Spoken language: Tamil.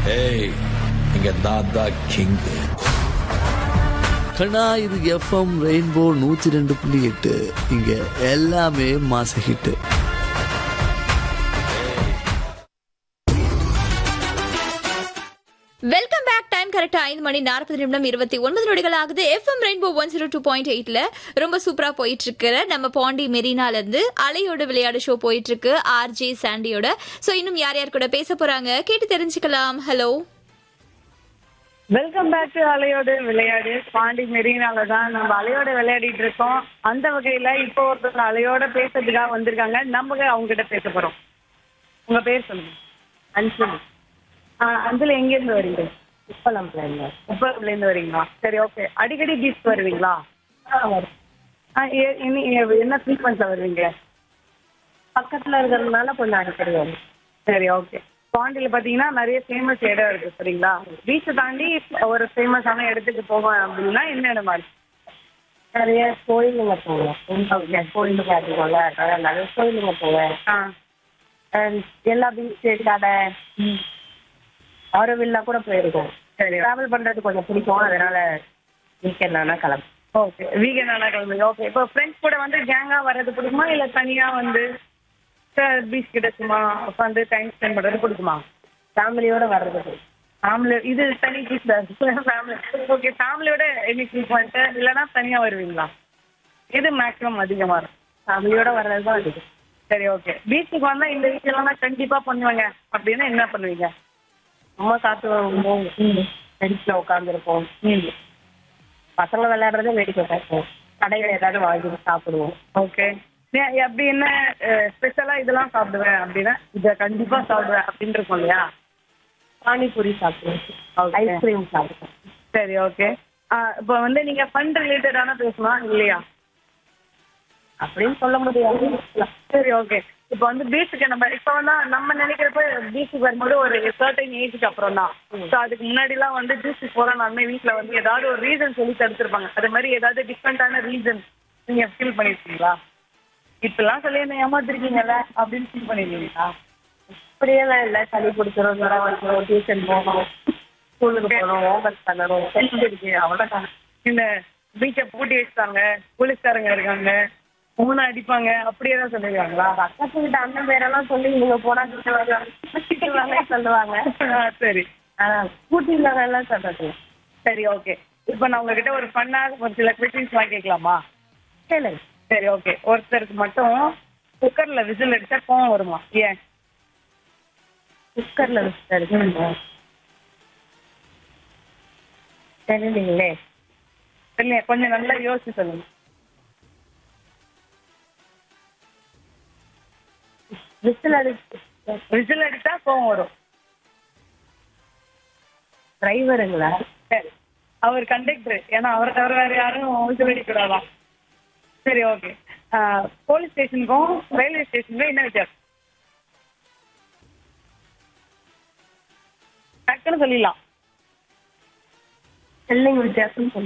ஏய் இங்க நான் தான் கிங் கண்ணா இது எஃப்எம் ரெயின்போ நூத்தி ரெண்டு புள்ளி எட்டு இங்க எல்லாமே மாச ஹிட்டு வெல்கம் பேக் டைம் கரெக்டா ஐந்து மணி நாற்பது நிமிடம் இருபத்தி ஒன்பது நொடிகள் ஆகுது FM rainbow one zero two point எயிட்ல ரொம்ப சூப்பரா போயிட்டு இருக்கிற நம்ம பாண்டி மெரினால இருந்து அலையோட விளையாடு ஷோ போயிட்டு இருக்கு ஆர்ஜே சாண்டியோட சோ இன்னும் யார் யார் கூட பேச போறாங்க கேட்டு தெரிஞ்சுக்கலாம் ஹலோ வெல்கம் பேக் டு அலையோடு விளையாடு பாண்டி மெரினால தான் நம்ம அலையோட விளையாடிட்டு இருக்கோம் அந்த வகையில இப்போ ஒருத்தர் அலையோட பேசுறதுக்காக வந்திருக்காங்க நம்ம அவங்க கிட்ட பேச போறோம் உங்க பேர் சொல்லுங்க அஞ்சலி ஆ, அஞ்சலி எங்க இருந்து வரீங்க உப்பளம்ல இருந்து உப்பளம்ல இருந்து வரீங்களா சரி ஓகே அடிக்கடி பீச் வருவீங்களா ஆ, எ- இனி- எ- என்ன ஃப்ரீக்வன்ஸா வருவீங்க பக்கத்துல இருக்கிறதுனால கொஞ்சம் அடிக்கடி வரும் சரி ஓகே பாண்டியில பாத்தீங்கன்னா நிறைய ஃபேமஸ் இடம் இருக்கு சரிங்களா பீச்சை தாண்டி ஒரு ஃபேமஸான இடத்துக்கு போவோம் அப்படின்னா என்ன இடமா இருக்கு நிறைய கோயிலுங்க போவேன் ஓகே கோயிலுங்க பார்த்துக்கோங்க அதனால நிறைய கோயிலுங்க போவேன் ஆ And எல்லா பீச் கடை ஆரோவில்லா கூட போயிருக்கோம் சரி டிராவல் பண்றது கொஞ்சம் பிடிக்கும் அதனால வீக்கெண்ட் ஆனா கிளம்பு ஓகே வீக்கெண்ட் ஆனா கிளம்புங்க ஓகே இப்போ ஃப்ரெண்ட்ஸ் கூட வந்து கேங்கா வர்றது பிடிக்குமா இல்ல தனியா வந்து பீச் கிட்ட சும்மா உட்காந்து டைம் ஸ்பெண்ட் பண்றது பிடிக்குமா ஃபேமிலியோட வர்றது பிடிக்கும். ஃபேமிலி இது தனி பீச் ஃபேமிலி ஓகே ஃபேமிலியோட என்னைக்கு ஃப்ரீக்வெண்ட் இல்லைன்னா தனியா வருவீங்களா எது மேக்ஸிமம் அதிகமா இருக்கும் ஃபேமிலியோட வர்றது தான் அதிகம் சரி ஓகே பீச்சுக்கு வந்தா இந்த விஷயம்லாம் நான் கண்டிப்பா பண்ணுவேங்க அப்படின்னா என்ன பண்ணுவீங்க அம்மா காத்து வருவோம் ஃப்ரெண்ட்ஸ்ல உட்காந்துருப்போம் பசங்க விளையாடுறத வேடிக்கை பார்ப்போம் கடையில ஏதாவது வாங்கி சாப்பிடுவோம் ஓகே அப்படி என்ன ஸ்பெஷலா இதெல்லாம் சாப்பிடுவேன் அப்படின்னா இதை கண்டிப்பா சாப்பிடுவேன் அப்படின்னு இருக்கும் இல்லையா பானிபூரி சாப்பிடுவோம் Okay. ஐஸ்கிரீம் சாப்பிடுவோம் சரி ஓகே இப்போ வந்து நீங்க ஃபண்ட் ரிலேட்டடான பேசலாம் இல்லையா அப்படின்னு சொல்ல முடியாது சரி ஓகே இப்போ வந்து பீச்சுக்கு நம்ம இப்போ வந்து நம்ம நினைக்கிறப்ப பீச்சுக்கு வரும்போது ஒரு சர்டைன் ஏஜுக்கு அப்புறம் தான் ஸோ அதுக்கு முன்னாடிலாம் வந்து பீச்சுக்கு போகிறோம்னாலுமே வீட்டில் வந்து ஏதாவது ஒரு ரீசன் சொல்லி தடுத்துருப்பாங்க அது மாதிரி ஏதாவது டிஃப்ரெண்ட்டான ரீசன் நீங்கள் ஃபீல் பண்ணியிருக்கீங்களா இப்பெல்லாம் சொல்லி என்ன ஏமாத்திருக்கீங்கல்ல அப்படின்னு ஃபீல் பண்ணிருக்கீங்களா அப்படியெல்லாம் இல்லை சளி பிடிச்சிரும் ஜுரம் வந்துடும் டியூஷன் போகணும் ஸ்கூலுக்கு போகணும் ஹோம்ஒர்க் பண்ணணும் டென்ஷன் இருக்கு அவ்வளோதான் இந்த பீச்சை பூட்டி வச்சுட்டாங்க போலீஸ்காரங்க இருக்காங்க மூணு அடிப்பாங்க அப்படியே தான் சொல்லிருக்காங்களா பக்கத்து வீட்டு அண்ணன் பேரெல்லாம் சொல்லி இவங்க போனா திட்டுவாங்க திட்டுவாங்க சொல்லுவாங்க ஆ, சரி ஆனா கூட்டில எல்லாம் சொல்றது சரி ஓகே இப்போ நான் உங்ககிட்ட ஒரு ஃபன்னா ஒரு சில கொஸ்டின்ஸ்லாம் கேட்கலாமா கேளுங்க சரி ஓகே ஒருத்தருக்கு மட்டும் குக்கர்ல விசில் அடிச்சா கோவம் வருமா ஏன் குக்கர்ல விசில் அடிக்கணும் தெரியலீங்களே இல்லையா கொஞ்சம் நல்லா யோசிச்சு சொல்லுங்க விசில் அடிச்சு விசில் அடிச்சா கோவம் வரும் டிரைவருங்களா சரி அவர் கண்டக்டர் ஏன்னா அவரை தவிர வேற யாரும் விசில் அடிக்கூடாதான் சரி ஓகே போலீஸ் ஸ்டேஷனுக்கும் ரயில்வே ஸ்டேஷனுக்கும் என்ன வித்தியாசம் டக்குன்னு சொல்லிடலாம் ஸ்பெல்லிங் வித்தியாசம்